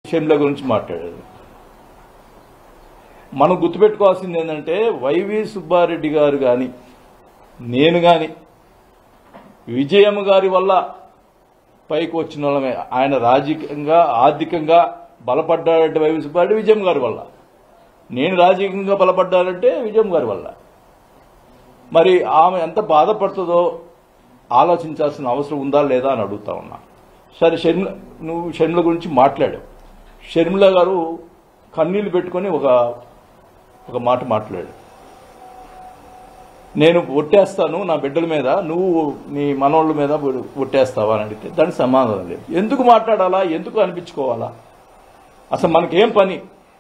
షర్మిల గురించి మాట్లాడారు మనం గుర్తుపెట్టుకోవాల్సింది ఏంటంటే వైవి సుబ్బారెడ్డి గారు కానీ నేను కానీ విజయమ్మ గారి వల్ల పైకి వచ్చిన వాళ్ళమే ఆయన రాజకీయంగా ఆర్థికంగా బలపడ్డాడంటే వైవి సుబ్బారెడ్డి విజయమ్మ గారి వల్ల నేను రాజకీయంగా బలపడ్డానంటే విజయమ్మ గారి వల్ల మరి ఆమె ఎంత బాధపడుతుందో ఆలోచించాల్సిన అవసరం ఉందా లేదా అని అడుగుతా ఉన్నా సరే షర్మిల నువ్వు షర్మిల గురించి మాట్లాడావు షర్మిల గారు కన్నీళ్లు పెట్టుకొని ఒక ఒక మాట మాట్లాడాడు నేను ఒట్టేస్తాను నా బిడ్డల మీద నువ్వు నీ మనోళ్ళ మీద ఒట్టేస్తావా అని అడిగితే దానికి సమాధానం లేదు ఎందుకు మాట్లాడాలా ఎందుకు అనిపించుకోవాలా అసలు మనకేం పని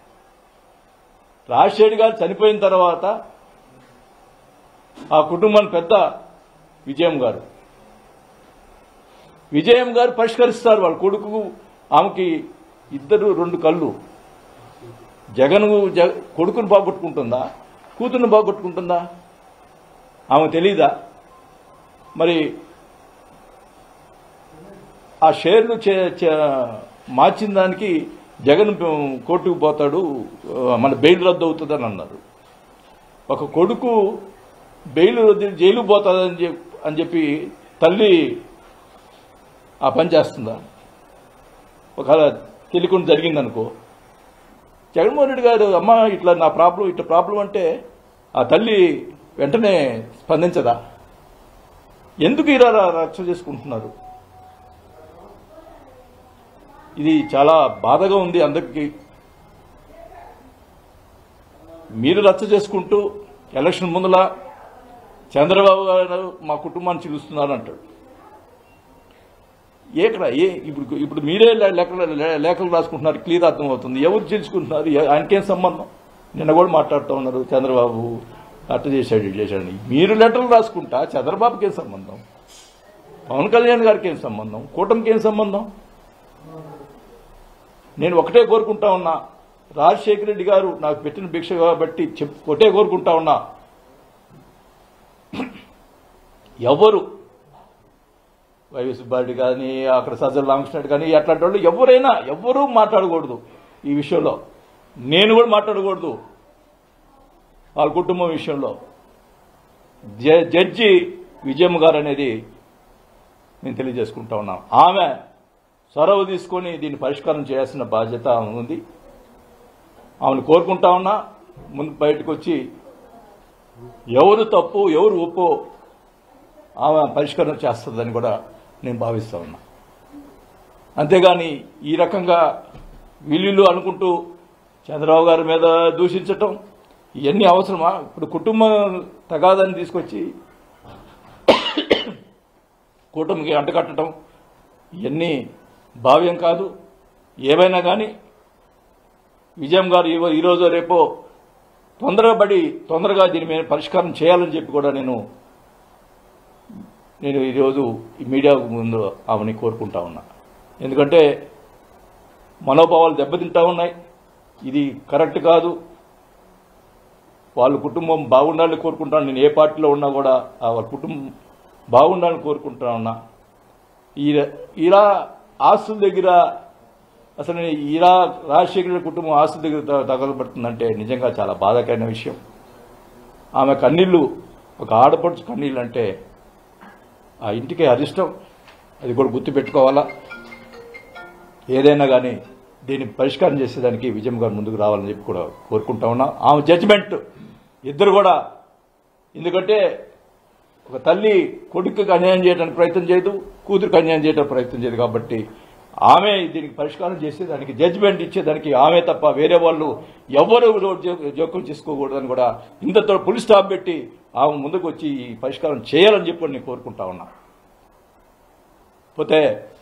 రాజశేఖర్ గారు చనిపోయిన తర్వాత ఆ కుటుంబాన్ని పెద్ద విజయం గారు విజయం గారు పరిష్కరిస్తారు వాళ్ళ కొడుకు ఆమెకి ఇద్దరు రెండు కళ్ళు జగన్ జ- కొడుకును బాగొట్టుకుంటుందా కూతురుని బాగొట్టుకుంటుందా ఆమె తెలీదా మరి ఆ షేర్లు చే- చే- మార్చిన దానికి జగన్ కోర్టుకు పోతాడు ఆ, మన బెయిల్ రద్దు అవుతుందని అన్నారు ఒక కొడుకు బెయిల్ రద్దు జైలు పోతుందని చెప్- అని చెప్పి తల్లి ఆ పని చేస్తుందా ఒకవేళ తెలియకుండా జరిగిందనుకో జగన్మోహన్ రెడ్డి గారు అమ్మ ఇట్లా నా ప్రాబ్లం ఇట్లా ప్రాబ్లం అంటే ఆ తల్లి వెంటనే స్పందించదా ఎందుకు ఇలా ర- రచ్చ చేసుకుంటున్నారు ఇది చాలా బాధగా ఉంది అందరికీ మీరు రచ్చ చేసుకుంటూ ఎలక్షన్ ముందుల చంద్రబాబు గారు మా కుటుంబాన్ని చిలుస్తున్నారు అంటాడు ఏక్కడ ఏ ఇప్పుడు ఇప్పుడు మీరే లే- లెక్కలు లే- లేఖలు రాసుకుంటున్నారు క్లియర్ అర్థమవుతుంది ఎవరు తెలుసుకుంటున్నారు ఎ- ఆయనకేం సంబంధం నిన్న కూడా మాట్లాడుతూ ఉన్నారు చంద్రబాబు అట్ట చేశాడు ఇటు చేశాడు అని. మీరు లెటర్లు రాసుకుంటా చంద్రబాబుకి ఏం సంబంధం పవన్ కళ్యాణ్ గారికి ఏం సంబంధం కూటమికి ఏం సంబంధం నేను ఒకటే కోరుకుంటా ఉన్నా రాజశేఖర రెడ్డి గారు నాకు పెట్టిన భిక్ష కాబట్టి చెప్ ఒకటే కోరుకుంటా ఉన్నా ఎవరు వైవి సుబ్బారెడ్డి కానీ అక్కడ సజ్జల రామకృష్ణ కానీ అట్లాంటి వాళ్ళు ఎవరైనా ఎవరూ మాట్లాడకూడదు ఈ విషయంలో నేను కూడా మాట్లాడకూడదు వాళ్ళ కుటుంబం విషయంలో జ- జడ్జి విజయమ్మ గారు అనేది నేను తెలియజేసుకుంటా ఉన్నాను ఆమె చొరవ తీసుకొని దీన్ని పరిష్కారం చేయాల్సిన బాధ్యత ఆమె ఉంది ఆమెను కోరుకుంటా ఉన్నా ముందు బయటకు వచ్చి ఎవరు తప్పు ఎవరు ఒప్పు ఆమె పరిష్కారం చేస్తుందని కూడా నేను భావిస్తా ఉన్నా అంతేగాని ఈ రకంగా వీళ్ళు అనుకుంటూ చంద్రబాబు గారి మీద దూషించటం ఇవన్నీ అవసరమా ఇప్పుడు కుటుంబం తగాదాన్ని తీసుకొచ్చి కూటమికి అంటకట్టడం ఇవన్నీ భావ్యం కాదు ఏవైనా కానీ విజయం గారు ఈ- ఈరోజు రేపో తొందరగా పడి తొందరగా దీని మీద పరిష్కారం చేయాలని చెప్పి కూడా నేను నేను ఈరోజు ఈ మీడియా ముందు ఆమెని కోరుకుంటా ఉన్నా ఎందుకంటే మనోభావాలు దెబ్బతింటా ఉన్నాయి ఇది కరెక్ట్ కాదు వాళ్ళ కుటుంబం బాగుండాలని కోరుకుంటాను నేను ఏ పార్టీలో ఉన్నా కూడా ఆ వాళ్ళ కుటుంబం బాగుండాలని కోరుకుంటా ఉన్నా ఈ ఇలా ఆస్తుల దగ్గర అసలు ఇలా రాజశేఖర రెడ్డి కుటుంబం ఆస్తుల దగ్గర త- తగలబడుతుందంటే నిజంగా చాలా బాధాకరమైన విషయం ఆమె కన్నీళ్లు ఒక ఆడపడుచు కన్నీళ్ళు అంటే ఆ ఇంటికి అరిష్టం అది కూడా గుర్తుపెట్టుకోవాలా ఏదైనా కానీ దీన్ని పరిష్కారం చేసేదానికి విజయం గారు ముందుకు రావాలని చెప్పి కూడా కోరుకుంటా ఉన్నా ఆమె జడ్జిమెంట్ ఇద్దరు కూడా ఎందుకంటే ఒక తల్లి కొడుకుకి అన్యాయం చేయడానికి ప్రయత్నం చేయదు కూతురికి అన్యాయం చేయడానికి ప్రయత్నం చేయదు కాబట్టి ఆమె దీనికి పరిష్కారం చేసేదానికి జడ్జిమెంట్ ఇచ్చేదానికి ఆమె తప్ప వేరే వాళ్ళు ఎవరు జో- జోక్యం చేసుకోకూడదని కూడా ఇంతతో పులి స్టాప్ పెట్టి ఆమె ముందుకు వచ్చి ఈ పరిష్కారం చేయాలని చెప్పి నేను కోరుకుంటా ఉన్నా పోతే